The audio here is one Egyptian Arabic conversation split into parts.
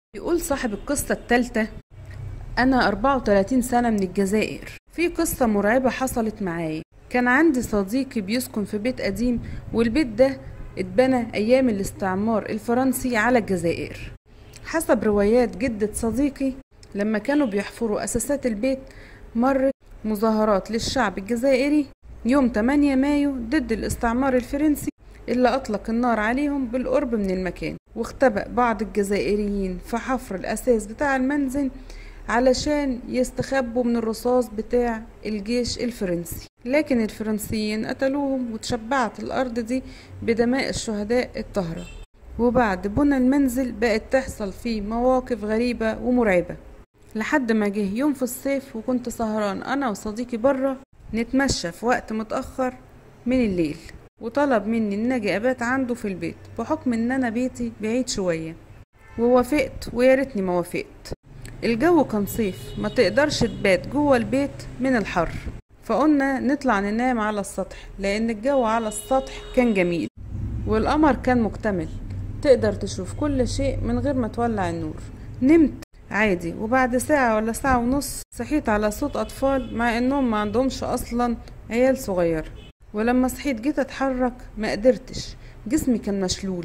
بيقول صاحب القصة التالتة أنا 34 سنة من الجزائر في قصة مرعبة حصلت معايا كان عندي صديقي بيسكن في بيت قديم والبيت ده اتبنى أيام الاستعمار الفرنسي على الجزائر حسب روايات جدة صديقي لما كانوا بيحفروا أساسات البيت مرت مظاهرات للشعب الجزائري يوم 8 مايو ضد الاستعمار الفرنسي اللي أطلق النار عليهم بالقرب من المكان واختبأ بعض الجزائريين في حفر الأساس بتاع المنزل علشان يستخبوا من الرصاص بتاع الجيش الفرنسي لكن الفرنسيين قتلوهم وتشبعت الأرض دي بدماء الشهداء الطاهرة وبعد بنى المنزل بقت تحصل فيه مواقف غريبة ومرعبة لحد ما جه يوم في الصيف وكنت سهران أنا وصديقي برا نتمشى في وقت متأخر من الليل وطلب مني إن أجي أبات عنده في البيت بحكم إن أنا بيتي بعيد شوية ووافقت ويا ريتني ما وافقت الجو كان صيف ما تقدرش تبات جوه البيت من الحر فقلنا نطلع ننام على السطح لأن الجو على السطح كان جميل والقمر كان مكتمل تقدر تشوف كل شيء من غير ما تولع النور نمت عادي وبعد ساعة ولا ساعة ونص صحيت على صوت أطفال مع إنهم ما عندهمش أصلا عيال صغير ولما صحيت جيت أتحرك ما قدرتش جسمي كان مشلول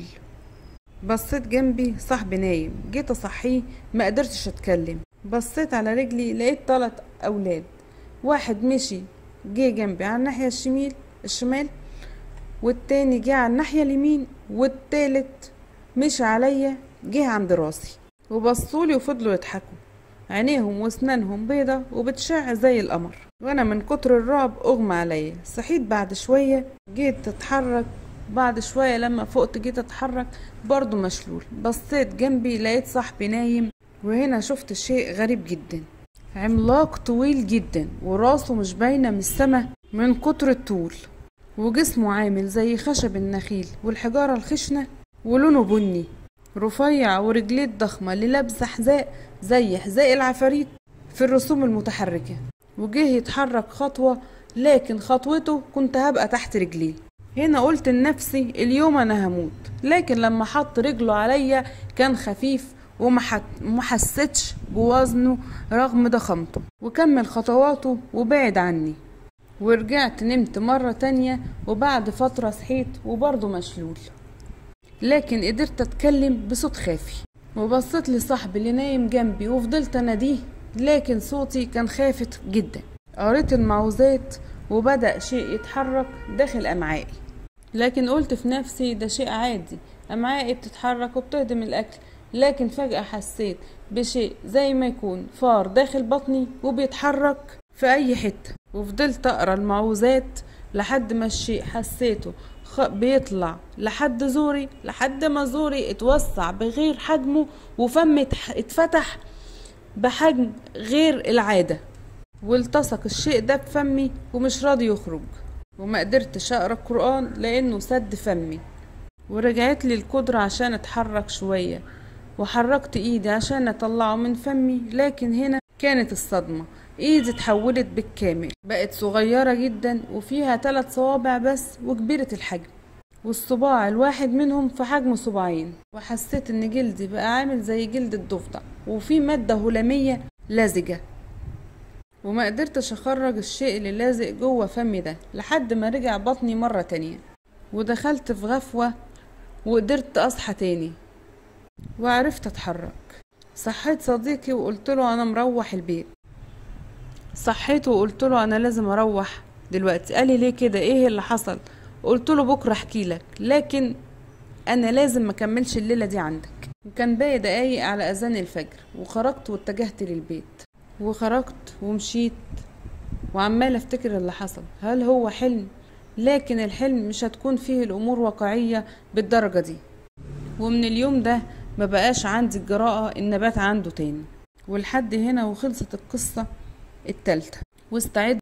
بصيت جنبي صاحبي نايم جيت أصحيه ما قدرتش أتكلم بصيت على رجلي لقيت تلات أولاد واحد مشي جه جنبي على الناحية الشمال الشمال والتاني جه على الناحية اليمين والتالت مشي عليا جه عند راسي وبصولي وفضلوا يضحكوا عينيهم واسنانهم بيضة وبتشع زي القمر وانا من كتر الرعب اغمى عليا صحيت بعد شوية جيت اتحرك بعد شوية لما فقت جيت اتحرك برضو مشلول بصيت جنبي لقيت صاحبي نايم وهنا شفت شيء غريب جدا عملاق طويل جدا وراسه مش باينة من السما من كتر الطول وجسمه عامل زي خشب النخيل والحجارة الخشنة ولونه بني رفيع ورجليه ضخمة اللي لابسة حذاء زي حذاء العفاريت في الرسوم المتحركة وجه يتحرك خطوة لكن خطوته كنت هبقى تحت رجليه هنا قلت لنفسي اليوم انا هموت لكن لما حط رجله عليا كان خفيف وما حسيتش بوزنه رغم ضخامته وكمل خطواته وبعد عني ورجعت نمت مرة تانية وبعد فترة صحيت وبرضه مشلول لكن قدرت اتكلم بصوت خافي وبصيت لصاحبي اللي نايم جنبي وفضلت اناديه لكن صوتي كان خافت جدا قريت المعوذات وبدأ شيء يتحرك داخل أمعائي لكن قلت في نفسي ده شيء عادي أمعائي بتتحرك وبتهضم الأكل لكن فجأة حسيت بشيء زي ما يكون فار داخل بطني وبيتحرك في أي حتة وفضلت أقرأ المعوذات لحد ما الشيء حسيته بيطلع لحد زوري لحد ما زوري اتوسع بغير حجمه وفمي اتفتح بحجم غير العادة والتصق الشيء ده بفمي ومش راضي يخرج وما قدرتش اقرا القرآن لانه سد فمي ورجعت لي القدرة عشان اتحرك شوية وحركت ايدي عشان اطلعه من فمي لكن هنا كانت الصدمة ايدي اتحولت بالكامل بقت صغيرة جدا وفيها ثلاث صوابع بس وكبيرة الحجم والصباع الواحد منهم في حجم صباعين وحسيت ان جلدي بقى عامل زي جلد الضفدع وفي مادة هلامية لزجة وما قدرتش اخرج الشيء اللي لازق جوه فمي ده لحد ما رجع بطني مرة تانية ودخلت في غفوة وقدرت اصحى تاني وعرفت اتحرك صحيت صديقي وقلت له انا مروح البيت صحيته وقلت له انا لازم اروح دلوقتي قال لي ليه كده ايه اللي حصل قلت له بكره احكي لك لكن انا لازم ما اكملش الليله دي عندك وكان باقي دقايق على اذان الفجر وخرجت واتجهت للبيت وخرجت ومشيت وعمال افتكر اللي حصل هل هو حلم لكن الحلم مش هتكون فيه الامور واقعيه بالدرجه دي ومن اليوم ده ما بقاش عندي الجراءه ان ابات عنده تاني ولحد هنا وخلصت القصه التالتة واستعد